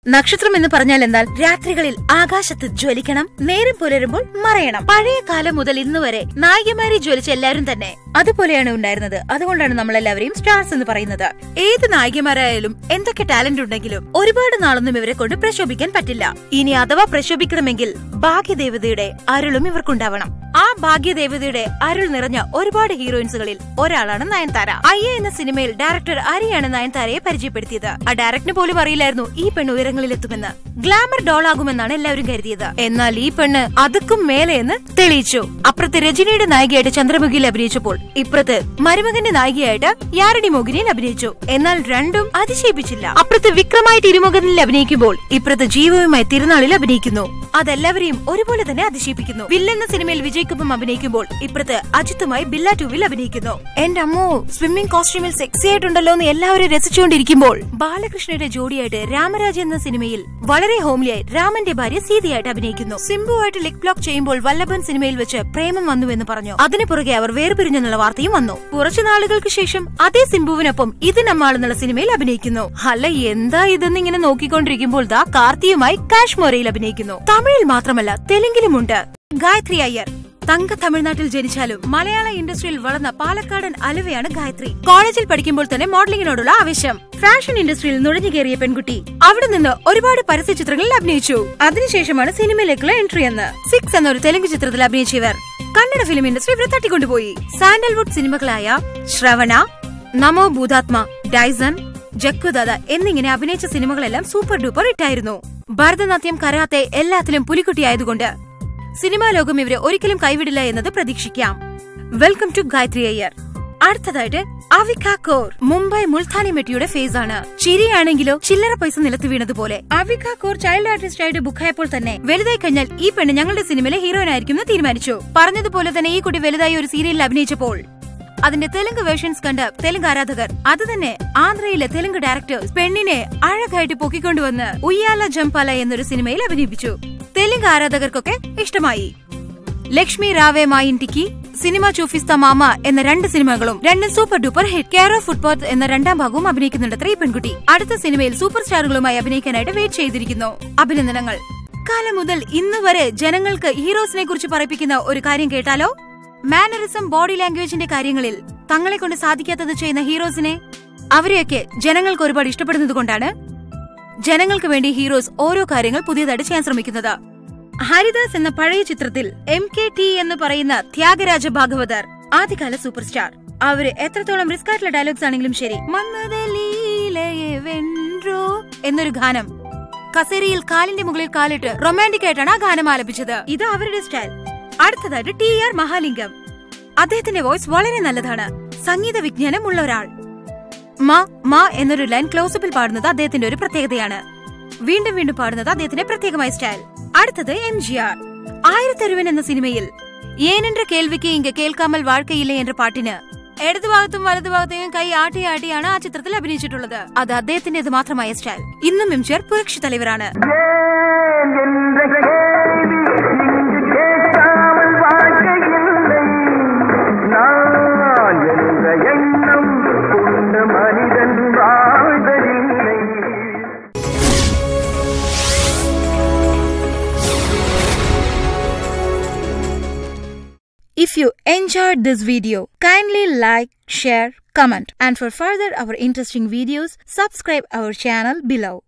നക്ഷത്രം എന്ന് പറഞ്ഞാൽ എന്നാൽ രാത്രികളിൽ ആകാശത്ത് ജ്വലിക്കണം നേരം പുലരുമ്പോൾ മറയണം പഴയ കാലം മുതൽ ഇന്ന് വരെ നായികമാരെ ജ്വലിച്ച എല്ലാവരും തന്നെ അതുപോലെയാണ് ഉണ്ടായിരുന്നത് അതുകൊണ്ടാണ് നമ്മൾ എല്ലാവരെയും സ്റ്റാർസ് എന്ന് പറയുന്നത് ഏത് നായികമാരായാലും എന്തൊക്കെ ടാലന്റ് ഉണ്ടെങ്കിലും ഒരുപാട് നാളൊന്നും ഇവരെ കൊണ്ട് പ്രശോഭിക്കാൻ പറ്റില്ല ഇനി അഥവാ പ്രശോഭിക്കണമെങ്കിൽ ഭാഗ്യദേവതയുടെ അരുളും ഇവർക്കുണ്ടാവണം ആ ഭാഗ്യദേവതയുടെ അരുൾ നിറഞ്ഞ ഒരുപാട് ഹീറോയിൻസുകളിൽ ഒരാളാണ് നയൻതാര അയ്യ എന്ന സിനിമയിൽ ഡയറക്ടർ അരിയാണ് നയൻതാരയെ പരിചയപ്പെടുത്തിയത് ആ ഡയറക്ടറിന് പോലും അറിയില്ലായിരുന്നു ഈ പെണ്ണ് ഉയരങ്ങളിലെത്തുമെന്ന് ഗ്ലാമർ ഡോൾ ആകുമെന്നാണ് എല്ലാവരും കരുതിയത് എന്നാൽ ഈ പെണ്ണ് അതുക്കും മേലെ എന്ന് തെളിയിച്ചു അപ്പുറത്ത് രജനിയുടെ നായികയായിട്ട് ചന്ദ്രമുഖിയിൽ അഭിനയിച്ചപ്പോൾ ഇപ്പുറത്ത് മരുമകന്റെ നായികയായിട്ട് യാരടി മോഹിനിയിൽ അഭിനയിച്ചു എന്നാൽ രണ്ടും അതിശയിപ്പിച്ചില്ല അപ്പുറത്ത് വിക്രമായിട്ട് ഇരുമുഖനിൽ അഭിനയിക്കുമ്പോൾ ഇപ്പുറത്ത് ജീവവുമായി തിരുനാളിൽ അഭിനയിക്കുന്നു അതെല്ലാവരെയും ഒരുപോലെ തന്നെ അതിശയിപ്പിക്കുന്നു വില്ലെന്ന സിനിമയിൽ വിജയ്ക്കൊപ്പം അഭിനയിക്കുമ്പോൾ ഇപ്പുറത്ത് അജിത്തുമായി ബില്ല ടൂവിൽ അഭിനയിക്കുന്നു എന്റെ അമ്മോ സ്വിമ്മിംഗ് കോസ്റ്റ്യൂമിൽ സെക്സി ആയിട്ടുണ്ടല്ലോ എന്ന് എല്ലാവരും രസിച്ചുകൊണ്ടിരിക്കുമ്പോൾ ബാലകൃഷ്ണയുടെ ജോഡിയായിട്ട് രാമരാജ് എന്ന സിനിമയിൽ വളരെ ഹോംലിയായി രാമന്റെ ഭാര്യ സീതയായിട്ട് അഭിനയിക്കുന്നു സിംബുവായിട്ട് ലിക് ബ്ലോക്ക് ചെയ്യുമ്പോൾ വല്ലഭൻ സിനിമയിൽ വെച്ച് പ്രേമം വന്നുവെന്ന് പറഞ്ഞു അതിനു പുറകെ അവർ വേർപിരിഞ്ഞെന്നുള്ള വാർത്തയും വന്നു കുറച്ചു നാളുകൾക്ക് ശേഷം അതേ സിംബുവിനൊപ്പം ഇത് നമ്മാളെന്നുള്ള സിനിമയിൽ അഭിനയിക്കുന്നു അല്ല എന്താ ഇതെന്ന് ഇങ്ങനെ നോക്കിക്കൊണ്ടിരിക്കുമ്പോൾ ദാ കാർത്തിയുമായി കാശ്മോരയിൽ അഭിനയിക്കുന്നു തമിഴിൽ മാത്രമല്ല തെലുങ്കിലുമുണ്ട് ഗായത്രി അയ്യർ തങ്ക തമിഴ്നാട്ടിൽ ജനിച്ചാലും മലയാള ഇൻഡസ്ട്രിയിൽ വളർന്ന പാലക്കാടൻ അലുവയാണ് ഗായത്രി കോളേജിൽ പഠിക്കുമ്പോൾ തന്നെ മോഡലിംഗിനോടുള്ള ആവശ്യം ഫാഷൻ ഇൻഡസ്ട്രിയിൽ നുഴഞ്ഞു കയറിയ പെൺകുട്ടി അവിടെ നിന്ന് ഒരുപാട് പരസ്യ ചിത്രങ്ങളിൽ അഭിനയിച്ചു അതിനുശേഷമാണ് സിനിമയിലേക്കുള്ള എൻട്രി എന്ന് സിക്സ് എന്നൊരു തെലുങ്ക് ചിത്രത്തിൽ അഭിനയിച്ച ഇവർ കന്നഡ ഫിലിം ഇൻഡസ്ട്രി ഇവരെ തട്ടിക്കൊണ്ടുപോയി സാൻഡൽവുഡ് സിനിമകളായ ശ്രവണ നമോ ഭൂതാത്മ ഡൈസൺ ജക്കുദാദ എന്നിങ്ങനെ അഭിനയിച്ച സിനിമകളെല്ലാം സൂപ്പർ ഡൂപ്പർ ഹിറ്റായിരുന്നു ഭരതനാട്യം കരാത്തെ എല്ലാത്തിലും പുലിക്കുട്ടിയായതുകൊണ്ട് സിനിമാ ലോകം ഇവരെ ഒരിക്കലും കൈവിടില്ല എന്നത് പ്രതീക്ഷിക്കാം വെൽക്കം ടു ഗായത്രി അയ്യർ അടുത്തതായിട്ട് അവിക കോർ മുംബൈ മുൾത്താനി മെട്ടിയുടെ ഫേസ് ആണ് ചിരിയാണെങ്കിലോ ചില്ലറ പൈസ നിലത്ത് വീണതുപോലെ അവിക കോർ ചൈൽഡ് ആർട്ടിസ്റ്റ് ആയിട്ട് ബുക്കായപ്പോൾ തന്നെ വലുതായി കഴിഞ്ഞാൽ ഈ പെണ്ണ് ഞങ്ങളുടെ സിനിമയിലെ ഹീറോയിൻ ആയിരിക്കും എന്ന് തീരുമാനിച്ചു പറഞ്ഞതുപോലെ തന്നെ ഈ കുട്ടി വലുതായി ഒരു സീരിയലിൽ അഭിനയിച്ചപ്പോൾ അതിന്റെ തെലുങ്ക് വേർഷൻസ് കണ്ട തെലുങ്ക് ആരാധകർ അത് തന്നെ ആന്ധ്രയിലെ തെലുങ്ക് ഡയറക്ടേഴ്സ് പെണ്ണിനെ അഴകായിട്ട് പൊക്കിക്കൊണ്ടുവന്ന് ഉയ്യാല ജംപാല എന്നൊരു സിനിമയിൽ അഭിനയിപ്പിച്ചു തെലുങ്ക് ആരാധകർക്കൊക്കെ ഇഷ്ടമായി ലക്ഷ്മി റാവെ മായിൻറ്റിക്ക് സിനിമ ചൂഫിസ്ത മാമ എന്ന രണ്ട് സിനിമകളും രണ്ടും super duper hit care of footpath എന്ന രണ്ടാം ഭാഗവും അഭിനയിക്കുന്നുണ്ട് ഈ പെൺകുട്ടി അടുത്ത സിനിമയിൽ സൂപ്പർ സ്റ്റാറുകളുമായി അഭിനയിക്കാനായിട്ട് വെയിറ്റ് ചെയ്തിരിക്കുന്നു അഭിനന്ദനങ്ങൾ കാലം മുതൽ ഇന്ന് വരെ ജനങ്ങൾക്ക് ഹീറോസിനെ കുറിച്ച് പറയിപ്പിക്കുന്ന ഒരു കാര്യം കേട്ടാലോ മാനറിസം ബോഡി ലാംഗ്വേജിന്റെ കാര്യങ്ങളിൽ തങ്ങളെ കൊണ്ട് സാധിക്കാത്തത് ചെയ്യുന്ന ഹീറോസിനെ അവരെയൊക്കെ ജനങ്ങൾക്ക് ഒരുപാട് ഇഷ്ടപ്പെടുന്നത് കൊണ്ടാണ് ജനങ്ങൾക്ക് വേണ്ടി ഹീറോസ് ഓരോ കാര്യങ്ങൾ പുതിയതായിട്ട് ചെയ്യാൻ ശ്രമിക്കുന്നത് ഹരിദാസ് എന്ന പഴയ ചിത്രത്തിൽ എം കെ ടി എന്ന് പറയുന്ന ത്യാഗരാജ ഭാഗവതർ ആദ്യകാല സൂപ്പർ സ്റ്റാർ അവര് എത്രത്തോളം റിസ്ക് ആയിട്ടുള്ള ഡയലോഗ്സ് ആണെങ്കിലും ശരി മന്മഥലീലയെ വെன்றോ എന്നൊരു ഗാനം കസേരയിൽ കാലിന്റെ മുകളിൽ കാലിട്ട് റൊമാൻറ്റിക് ആയിട്ടാണ് ആ ഗാനം ആലപിച്ചത് ഇത് അവരുടെ സ്റ്റൈൽ അടുത്തതായിട്ട് ടി ആർ മഹാലിംഗം അദ്ദേഹത്തിന്റെ വോയിസ് വളരെ നല്ലതാണ് സംഗീത വിജ്ഞാനം ഉള്ള ഒരാൾ മാ മാ എന്നൊരു ലൈൻ ക്ലോസപ്പിൽ പാടുന്നത് അദ്ദേഹത്തിന്റെ ഒരു പ്രത്യേകതയാണ് വീണ്ടും വീണ്ടും പാടുന്നത് അദ്ദേഹത്തിന്റെ പ്രത്യേകമായ സ്റ്റൈൽ അടുത്തത് എം ജി ആർ ആയിരത്തൊരുവൻ എന്ന സിനിമയിൽ ഏനെன்ற കേൾവിക്ക് ഇങ്ക കേൾക്കാമൽ വാഴ്ക്കയില്ലേ എன்ற പാട്ടിന് ഇടതുഭാഗത്തും വലതുഭാഗത്തെയും കൈ ആട്ടി ആട്ടിയാണ് ആ ചിത്രത്തിൽ അഭിനയിച്ചിട്ടുള്ളത് അത് അദ്ദേഹത്തിന്റേത് മാത്രമായ സ്റ്റൈൽ ഇന്നും എം ജി ആർ പുരക്ഷ തലവരാണ് ஏன் என்ற கேள்வி இங்கு கேட்காமல் வாழ்க்கையில்லை நான் என்ற எண்ணம் கொண்ட மனிதன் வாழ்வதில்லை If you enjoyed this video, kindly like, share, comment and for further our interesting videos, subscribe our channel below.